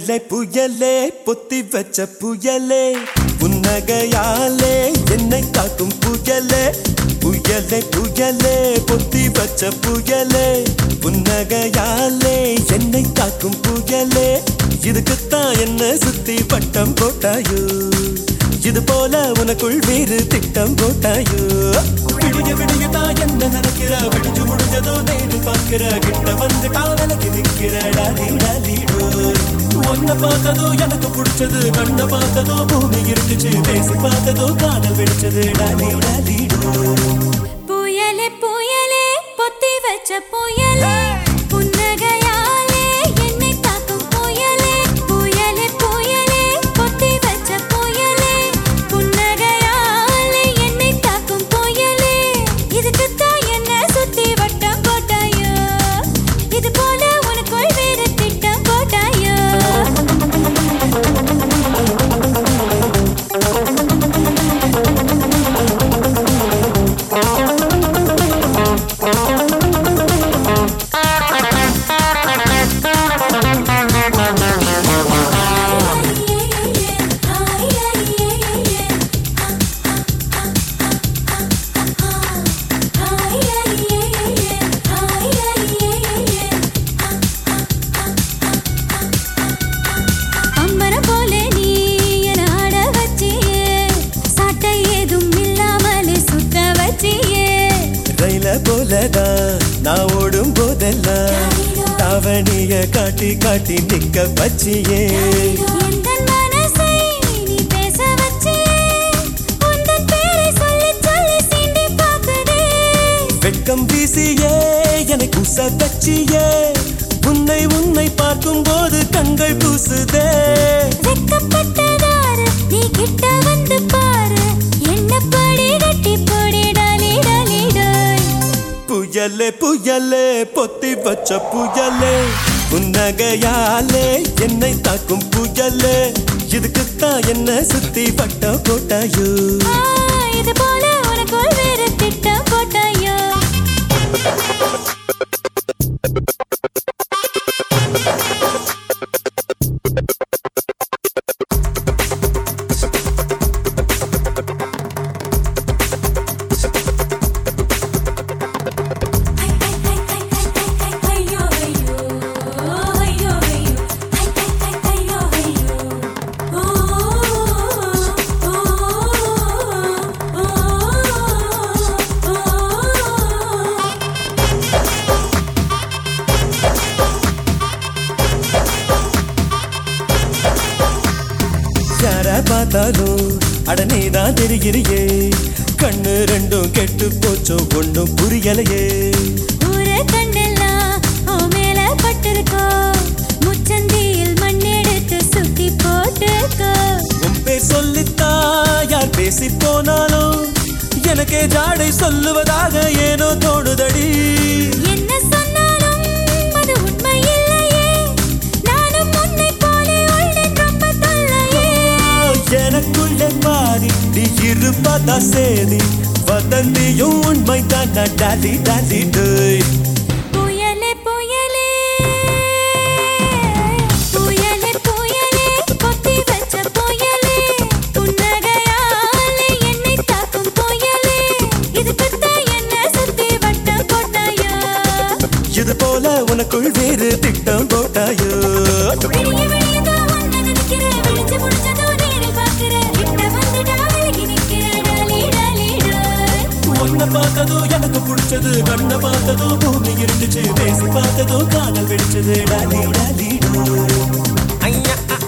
புயலே புயலே பொத்தி வச்ச புயலே புன்னகையாலே என்னை காக்கும் புயலே புயலே புயலே பொத்தி வச்ச புயலே புன்னகையாலே என்னை காக்கும் புயலே இதுக்குத்தான் என்ன சுத்தி பட்டம் போட்டாயோ இது போல உனக்குள் வேறு திட்டம் போட்டாயோ விடிய விடியதான் என்ன நினைக்கிற விடிஞ்சு முடிஞ்சதோ நேரு பார்க்கிற கிட்ட வந்து காதலுக்கு நிற்கிற டாலி டாலிடோ ஒன்ன பார்த்ததோ எனக்கு பிடிச்சது கண்ண பார்த்ததோ பூமி இருந்துச்சு பேசி பார்த்ததோ காதல் வெடிச்சது டாலி டாலிடோ புயலே புயலே பொத்தி வச்ச புயலே புன்னகையாலே என்னை தாக்கும் புயலே புயலே புயலே பொத்தி வச்ச புயலே புன்னகையாலே என்னை தாக்கும் புயலே இதுக்குத்தான் என்ன சுத்தி வட்டம் போட்டாயோ இது போல உனக்குள் வேறு திட்டம் போட்டாயோ அம்மரம் போல நீ என ஆட வச்சியே சட்டை ஏதும் இல்லாமலே சுத்த வச்சியே ரயில போலதான் நான் ஓடும் போதெல்லாம் தாவணிய காட்டி காட்டி நிக்க வச்சியே எந்தன் மனசை நீ பேச வச்சியே உந்தன் பேரை சொல்லி சொல்லி சீண்டி பார்க்குதே வெட்கம் வீசியே என்னை குச வச்சியே உன்னை உன்னை பார்க்கும் போது கண்கள் பூசுதே வெக்கப்பட்டதாரு நீ கிட்ட வந்து பாரு என்ன படி கட்டி போடி டாலி டாலி டாய் புயலே புயலே பொத்தி வச்ச புயலே புன்னகையாலே என்னை தாக்கும் புயலே இதுக்குத்தான் என்ன சுத்தி பட்ட போட்டாயோ ஆ, இது போல உனக்குள் வேறு திட்டம் போட்டாயோ யார பார்த்தாலும் அடனே தான் தெரிகிறியே கண்ணு ரெண்டும் கெட்டு போச்சோ ஒன்றும் புரியலையே ஊரே கண்ணெல்லாம் உன் மேல பட்டிருக்கோ முச்சந்தியில் மண்ணெடுத்து சுத்தி போட்டுக்கோ உன் பேர் சொல்லித்தா யார் பேசி போனாலும் எனக்கே ஜாடை சொல்லுவதாக ஏனோ தோணுதடி என்ன சொன்னாலும் அது உண்மை இல்லையே நானும் உன்னை போலே உள்ளேன் ரொம்ப தொல்லையே எனக்குள்ளே பாதி நீ இருப்பதா சேதி வதந்தியும் உண்மை தான் டாலி டாலி டேய் புயலே புயலே புயலே புயலே பொத்தி வச்ச புயலே புன்னகையாலே என்னை தாக்கும் புயலே இதுக்குத்தான் என்ன சுத்தி வட்டம் போட்டாயோ இது போல உனக்குள் வேறு திட்டம் போட்டாயோ விடிய விடியதோ உன்னை நினைக்கிறேன் விழிச்சு முடிச்சதோ நேரில் பார்க்கிறேன் கிட்ட வந்துட்டா விலகி நிற்கிறேன் டாலி டாலி டாய் உன்னை பார்த்ததோ எனக்கு பிடிச்சது கண்ணை பார்த்ததோ பூமி இருந்துச்சு பேசி பார்த்ததோ காதல் வெடிச்சது டாலி டாலி டோ ஐயா